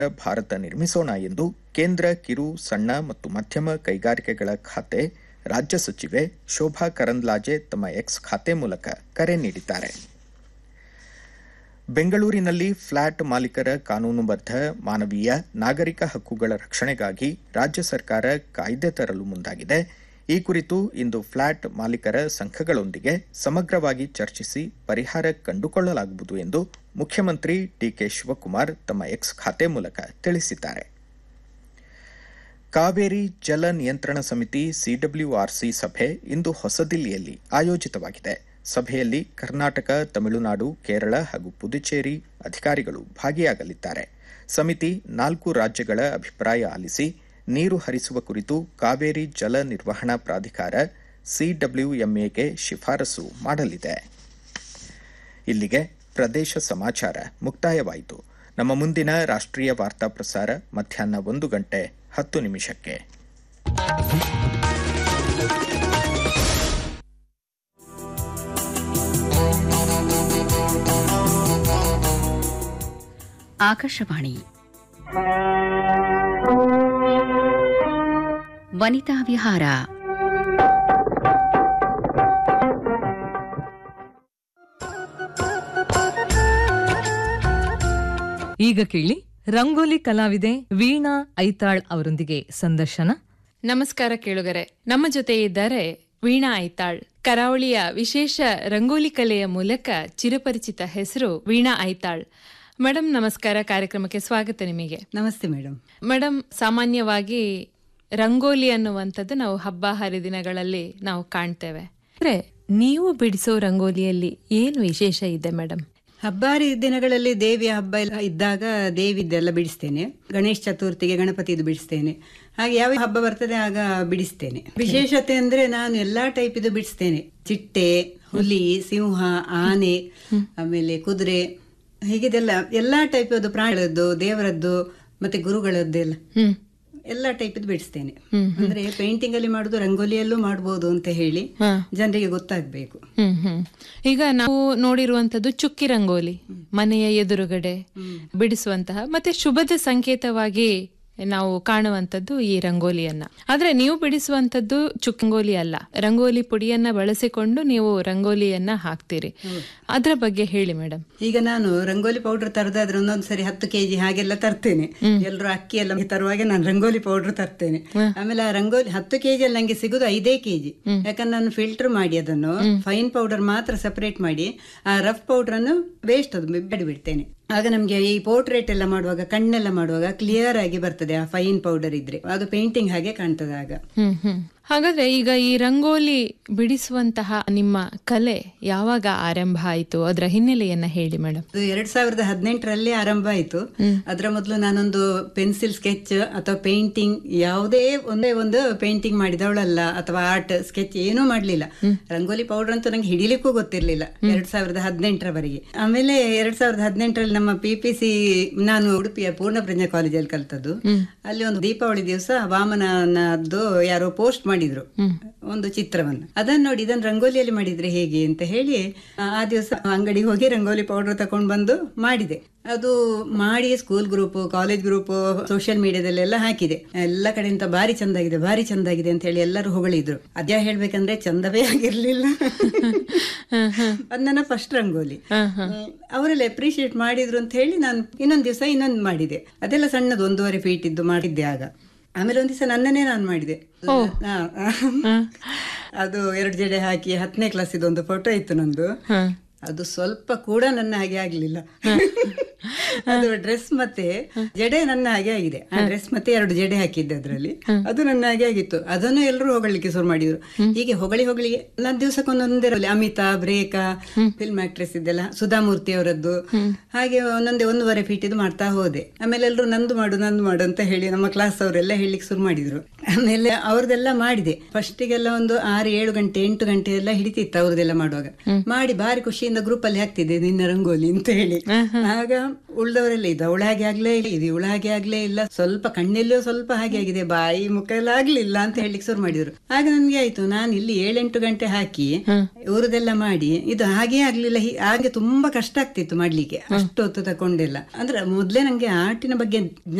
ಭಾರತ ನಿರ್ಮಿಸೋಣ ಎಂದು ಕೇಂದ್ರ ಕಿರು ಸಣ್ಣ ಮತ್ತು ಮಧ್ಯಮ ಕೈಗಾರಿಕೆಗಳ ಖಾತೆ ರಾಜ್ಯ ಸಚಿವೆ ಶೋಭಾ ಕರಂದ್ಲಾಜೆ ತಮ್ಮ ಎಕ್ಸ್ ಖಾತೆ ಮೂಲಕ ಕರೆ ನೀಡಿದ್ದಾರೆ ಬೆಂಗಳೂರಿನಲ್ಲಿ ಫ್ಲಾಟ್ ಮಾಲೀಕರ ಕಾನೂನುಬದ್ಧ ಮಾನವೀಯ ನಾಗರಿಕ ಹಕ್ಕುಗಳ ರಕ್ಷಣೆಗಾಗಿ ರಾಜ್ಯ ಸರ್ಕಾರ ಕಾಯ್ದೆ ತರಲು ಮುಂದಾಗಿದೆ ಈ ಕುರಿತು ಇಂದು ಫ್ಲಾಟ್ ಮಾಲೀಕರ ಸಂಘಗಳೊಂದಿಗೆ ಸಮಗ್ರವಾಗಿ ಚರ್ಚಿಸಿ ಪರಿಹಾರ ಕಂಡುಕೊಳ್ಳಲಾಗುವುದು ಎಂದು ಮುಖ್ಯಮಂತ್ರಿ ಡಿಕೆ ಶಿವಕುಮಾರ್ ತಮ್ಮ ಎಕ್ಸ್ ಖಾತೆ ಮೂಲಕ ತಿಳಿಸಿದ್ದಾರೆ ಕಾವೇರಿ ಜಲ ನಿಯಂತ್ರಣ ಸಮಿತಿ ಸಿಡಬ್ಲ್ಯೂಆರ್ಸಿ ಸಭೆ ಇಂದು ಹೊಸದಿಲ್ಲಿಯಲ್ಲಿ ಆಯೋಜಿತವಾಗಿದೆ ಸಭೆಯಲ್ಲಿ ಕರ್ನಾಟಕ ತಮಿಳುನಾಡು ಕೇರಳ ಹಾಗೂ ಪುದುಚೇರಿ ಅಧಿಕಾರಿಗಳು ಭಾಗಿಯಾಗಲಿದ್ದಾರೆ ಸಮಿತಿ ನಾಲ್ಕು ರಾಜ್ಯಗಳ ಅಭಿಪ್ರಾಯ ಆಲಿಸಿ ನೀರು ಹರಿಸುವ ಕುರಿತು ಕಾವೇರಿ ಜಲ ನಿರ್ವಹಣಾ ಪ್ರಾಧಿಕಾರ ಸಿಡಬ್ಲ್ಯೂಎಂಎಗೆ ಶಿಫಾರಸು ಮಾಡಲಿದೆ ಇಲ್ಲಿಗೆ ಪ್ರದೇಶ ಸಮಾಚಾರ ಮುಕ್ತಾಯವಾಯಿತು ನಮ್ಮ ಮುಂದಿನ ರಾಷ್ಟ್ರೀಯ ವಾರ್ತಾ ಪ್ರಸಾರ ಮಧ್ಯಾಹ್ನ ಒಂದು ಗಂಟೆ ಹತ್ತು ನಿಮಿಷಕ್ಕೆ ಆಕಾಶವಾಣಿ ವನಿತಾ ವಿಹಾರ ಈಗ ಕೇಳಿ ರಂಗೋಲಿ ಕಲಾವಿದೆ ವೀಣಾ ಐತಾಳ್ ಅವರೊಂದಿಗೆ ಸಂದರ್ಶನ ನಮಸ್ಕಾರ ಕೇಳುಗರೆ ನಮ್ಮ ಜೊತೆ ಇದ್ದಾರೆ ವೀಣಾ ಐತಾಳ್ ಕರಾವಳಿಯ ವಿಶೇಷ ರಂಗೋಲಿ ಕಲೆಯ ಮೂಲಕ ಚಿರಪರಿಚಿತ ಹೆಸರು ವೀಣಾ ಐತಾಳ್ ಮೇಡಮ್ ನಮಸ್ಕಾರ ಕಾರ್ಯಕ್ರಮಕ್ಕೆ ಸ್ವಾಗತ ನಿಮಗೆ ನಮಸ್ತೆ ಮೇಡಮ್ ಮೇಡಮ್ ಸಾಮಾನ್ಯವಾಗಿ ರಂಗೋಲಿ ಅನ್ನುವಂಥದ್ದು ನಾವು ಹಬ್ಬ ಹರಿದಿನಗಳಲ್ಲಿ ನಾವು ಕಾಣ್ತೇವೆ ಅಂದ್ರೆ ನೀವು ಬಿಡಿಸೋ ರಂಗೋಲಿಯಲ್ಲಿ ಏನು ವಿಶೇಷ ಇದೆ ಮೇಡಮ್ ಹಬ್ಬಾರಿ ದಿನಗಳಲ್ಲಿ ದೇವಿಯ ಹಬ್ಬ ಎಲ್ಲ ಇದ್ದಾಗ ದೇವಿದ್ದೆಲ್ಲ ಬಿಡಿಸ್ತೇನೆ ಗಣೇಶ ಚತುರ್ಥಿಗೆ ಗಣಪತಿದು ಬಿಡಿಸ್ತೇನೆ ಹಾಗೆ ಯಾವ ಹಬ್ಬ ಬರ್ತದೆ ಆಗ ಬಿಡಿಸ್ತೇನೆ ವಿಶೇಷತೆ ಅಂದ್ರೆ ನಾನು ಎಲ್ಲಾ ಟೈಪ್ ಇದು ಬಿಡಿಸ್ತೇನೆ ಚಿಟ್ಟೆ ಹುಲಿ ಸಿಂಹ ಆನೆ ಆಮೇಲೆ ಕುದುರೆ ಹೀಗಿದೆಲ್ಲ ಎಲ್ಲಾ ಟೈಪ್ ಅದು ಪ್ರಾಣಿಗಳದ್ದು ದೇವರದ್ದು ಮತ್ತೆ ಗುರುಗಳದ್ದೆಲ್ಲ ಹ್ಮ್ ಎಲ್ಲಾ ಟೈಪ್ ಬಿಡಿಸ್ತೇನೆ ಅಂದ್ರೆ ಪೇಂಟಿಂಗ್ ಅಲ್ಲಿ ಮಾಡುದು ರಂಗೋಲಿಯಲ್ಲೂ ಮಾಡಬಹುದು ಅಂತ ಹೇಳಿ ಜನರಿಗೆ ಗೊತ್ತಾಗ್ಬೇಕು ಹ್ಮ್ ಹ್ಮ್ ಈಗ ನಾವು ನೋಡಿರುವಂತದ್ದು ಚುಕ್ಕಿ ರಂಗೋಲಿ ಮನೆಯ ಎದುರುಗಡೆ ಬಿಡಿಸುವಂತಹ ಮತ್ತೆ ಶುಭದ ಸಂಕೇತವಾಗಿ ನಾವು ಕಾಣುವಂತದ್ದು ಈ ರಂಗೋಲಿಯನ್ನ ಆದ್ರೆ ನೀವು ಬಿಡಿಸುವಂತದ್ದು ಚುಕ್ಕಂಗೋಲಿ ಅಲ್ಲ ರಂಗೋಲಿ ಪುಡಿಯನ್ನ ಬಳಸಿಕೊಂಡು ನೀವು ರಂಗೋಲಿಯನ್ನ ಹಾಕ್ತೀರಿ ಅದ್ರ ಬಗ್ಗೆ ಹೇಳಿ ಮೇಡಮ್ ಈಗ ನಾನು ರಂಗೋಲಿ ಪೌಡರ್ ತರದಾದ್ರೆ ಒಂದೊಂದ್ ಸರಿ ಹತ್ತು ಕೆಜಿ ಹಾಗೆಲ್ಲ ತರ್ತೇನೆ ಎಲ್ಲರೂ ಅಕ್ಕಿ ಎಲ್ಲ ತರುವಾಗ ನಾನು ರಂಗೋಲಿ ಪೌಡರ್ ತರ್ತೇನೆ ಆಮೇಲೆ ಆ ರಂಗೋಲಿ ಹತ್ತು ಕೆಜಿ ಅಲ್ಲಿ ನಂಗೆ ಸಿಗುದು ಐದೇ ಕೆಜಿ ಯಾಕಂದ್ರೆ ನಾನು ಫಿಲ್ಟರ್ ಮಾಡಿ ಅದನ್ನು ಫೈನ್ ಪೌಡರ್ ಮಾತ್ರ ಸಪರೇಟ್ ಮಾಡಿ ಆ ರಫ್ ಪೌಡರ್ ಅನ್ನು ವೇಸ್ಟ್ ಅದು ಬಿಡಿ ಬಿಡ್ತೇನೆ ಆಗ ನಮ್ಗೆ ಈ ಪೋರ್ಟ್ರೇಟ್ ಎಲ್ಲ ಮಾಡುವಾಗ ಕಣ್ಣೆಲ್ಲ ಮಾಡುವಾಗ ಕ್ಲಿಯರ್ ಆಗಿ ಬರ್ತದೆ ಆ ಫೈನ್ ಪೌಡರ್ ಇದ್ರೆ ಅದು ಪೇಂಟಿಂಗ್ ಹಾಗೆ ಕಾಣ್ತದೆ ಆಗ ಹ್ಮ್ ಹ್ಮ್ ಹಾಗಾದ್ರೆ ಈಗ ಈ ರಂಗೋಲಿ ಬಿಡಿಸುವಂತಹ ನಿಮ್ಮ ಕಲೆ ಯಾವಾಗ ಆರಂಭ ಆಯಿತು ಅದರ ಹಿನ್ನೆಲೆಯನ್ನ ಹೇಳಿ ಮೇಡಮ್ ಅದು ಎರಡ್ ಸಾವಿರದ ಹದಿನೆಂಟರಲ್ಲಿ ಆರಂಭ ಆಯ್ತು ಅದರ ಮೊದಲು ನಾನೊಂದು ಪೆನ್ಸಿಲ್ ಸ್ಕೆಚ್ ಅಥವಾ ಪೇಂಟಿಂಗ್ ಯಾವುದೇ ಒಂದೇ ಒಂದು ಪೇಂಟಿಂಗ್ ಮಾಡಿದವಳಲ್ಲ ಅಥವಾ ಆರ್ಟ್ ಸ್ಕೆಚ್ ಏನೂ ಮಾಡ್ಲಿಲ್ಲ ರಂಗೋಲಿ ಪೌಡರ್ ಅಂತೂ ನಂಗೆ ಹಿಡಿಲಿಕ್ಕೂ ಗೊತ್ತಿರ್ಲಿಲ್ಲ ಎರಡ್ ಸಾವಿರದ ಹದಿನೆಂಟರವರೆಗೆ ಆಮೇಲೆ ಎರಡ್ ಸಾವಿರದ ಹದಿನೆಂಟರಲ್ಲಿ ನಮ್ಮ ಪಿ ಪಿ ಸಿ ನಾನು ಉಡುಪಿಯ ಪೂರ್ಣ ಪ್ರಜ್ಞಾ ಕಾಲೇಜಲ್ಲಿ ಕಲ್ತದ್ದು ಅಲ್ಲಿ ಒಂದು ದೀಪಾವಳಿ ದಿವಸ ವಾಮನದ್ದು ಯಾರೋ ಪೋಸ್ಟ್ ಮಾಡಿದ್ರು ಒಂದು ಚಿತ್ರವನ್ನು ಅದನ್ನ ನೋಡಿ ಇದನ್ನ ರಂಗೋಲಿಯಲ್ಲಿ ಮಾಡಿದ್ರೆ ಹೇಗೆ ಅಂತ ಹೇಳಿ ಆ ಆ ದಿವಸ ಅಂಗಡಿಗೆ ಹೋಗಿ ರಂಗೋಲಿ ಪೌಡರ್ ತಕೊಂಡ್ ಬಂದು ಮಾಡಿದೆ ಅದು ಮಾಡಿ school group college group social ಮೀಡಿಯಾದಲ್ಲೆಲ್ಲ ಹಾಕಿದೆ ಎಲ್ಲ ಕಡೆಯಿಂದ ಭಾರಿ ಚಂದಾಗಿದೆ ಭಾರಿ ಚಂದಾಗಿದೆ ಅಂತ ಹೇಳಿ ಎಲ್ಲರೂ ಹೊಗಳಿದ್ರು ಅದ್ಯಾ ಹೇಳ್ಬೇಕಂದ್ರೆ ಚಂದವೇ ಆಗಿರ್ಲಿಲ್ಲ ಅದ್ ನನ್ನ ಫಸ್ಟ್ ರಂಗೋಲಿ ಹ್ಮ್. ಅವರೆಲ್ಲ ಅಪ್ರಿಶಿಯೇಟ್ ಮಾಡಿದ್ರು ಅಂತ ಹೇಳಿ ನಾನು ಇನ್ನೊಂದ್ ದಿವಸ ಇನ್ನೊಂದು ಮಾಡಿದೆ ಅದೆಲ್ಲ ಸಣ್ಣದು ಒಂದೂವರೆ ಫೀಟ್ ಇದ್ದು ಮಾಡಿದ್ದೆ ಆಗ ಆಮೇಲೆ ಒಂದ್ ದಿವಸ ನನ್ನನ್ನೇ ನಾನು ಮಾಡಿದೆ ಹಾ. ಅದು ಎರಡು ಜಡೆ ಹಾಕಿ ಹತ್ತನೇ ಕ್ಲಾಸ್ ಒಂದು ಫೋಟೋ ಇತ್ತು ನಂದು ಅದು ಸ್ವಲ್ಪ ಕೂಡ ನನ್ನ ಹಾಗೆ ಆಗ್ಲಿಲ್ಲ ಅದು ಡ್ರೆಸ್ ಮತ್ತೆ ಜಡೆ ನನ್ನ ಹಾಗೆ ಆಗಿದೆ ಆ ಡ್ರೆಸ್ ಮತ್ತೆ ಎರಡು ಜಡೆ ಹಾಕಿದ್ದೆ ಅದ್ರಲ್ಲಿ ಅದು ನನ್ನ ಹಾಗೆ ಆಗಿತ್ತು ಅದನ್ನು ಎಲ್ಲರೂ ಹೊಗಳಿಕ್ಕೆ ಶುರು ಮಾಡಿದ್ರು ಹೀಗೆ ಹೊಗಳಿ ಹೊಗಳಿ ನಾನು ದಿವಸಕ್ಕೊಂದೊಂದೇ ರಂಗೋಲಿ. ಅಮಿತಾಬ್ ರೇಖಾ ಫಿಲ್ಮ್ ಆಕ್ಟ್ರೆಸ್ ಇದೆಲ್ಲ ಸುಧಾಮೂರ್ತಿ ಅವರದ್ದು ಹಾಗೆ ಒಂದೊಂದೇ ಒಂದೂವರೆ ಫೀಟ್ ಇದು ಮಾಡ್ತಾ ಹೋದೆ ಆಮೇಲೆ ಎಲ್ಲರೂ ನಂದು ಮಾಡು ನಂದು ಮಾಡು ಅಂತ ಹೇಳಿ ನಮ್ಮ ಕ್ಲಾಸ್ ಅವರೆಲ್ಲ ಹೇಳಿಕ್ ಶುರು ಮಾಡಿದ್ರು ಆಮೇಲೆ ಅವ್ರದ್ದೆಲ್ಲ ಮಾಡಿದೆ ಫಸ್ಟಿಗೆಲ್ಲ ಒಂದು ಆರು ಏಳು ಗಂಟೆ ಎಂಟು ಗಂಟೆ ಎಲ್ಲ ಹಿಡಿತಿತ್ತು ಅವ್ರದ್ದೆಲ್ಲ ಮಾಡುವಾಗ ಮಾಡಿ ಭಾರಿ ಖುಷಿಯಿಂದ ಗ್ರೂಪ್ ಅಲ್ಲಿ ಹಾಕ್ತಿದ್ದೆ ನಿನ್ನ ರಂಗೋಲಿ ಅಂತ ಹೇಳಿ ಆಗ ಉಳ್ದವರೆಲ್ಲ ಇದು ಅವಳ ಹಾಗೆ ಆಗ್ಲೇ ಇಲ್ಲ ಇದು ಇವಳ ಹಾಗೆ ಆಗ್ಲೇ ಇಲ್ಲ ಸ್ವಲ್ಪ ಕಣ್ಣೆಲ್ಲೋ ಸ್ವಲ್ಪ ಹಾಗೆ ಆಗಿದೆ ಬಾಯಿ ಮುಖ ಎಲ್ಲ ಆಗ್ಲಿಲ್ಲ ಅಂತ ಹೇಳಿಕ್ ಶುರು ಮಾಡಿದ್ರು ಆಗ ನನ್ಗೆ ಆಯ್ತು ನಾನು ಇಲ್ಲಿ ಏಳೆಂಟು ಗಂಟೆ ಹಾಕಿ ಇವ್ರದೆಲ್ಲ ಮಾಡಿ ಇದು ಹಾಗೆ ಆಗ್ಲಿಲ್ಲ ಹೀ- ಹಾಗೆ ತುಂಬಾ ಕಷ್ಟ ಆಗ್ತಿತ್ತು ಮಾಡ್ಲಿಕ್ಕೆ ಅಷ್ಟು ಹೊತ್ತು ತಕೊಂಡೆಲ್ಲ ಅಂದ್ರೆ ಮೊದ್ಲೇ ನಂಗೆ ಆರ್ಟಿನ ಬಗ್ಗೆ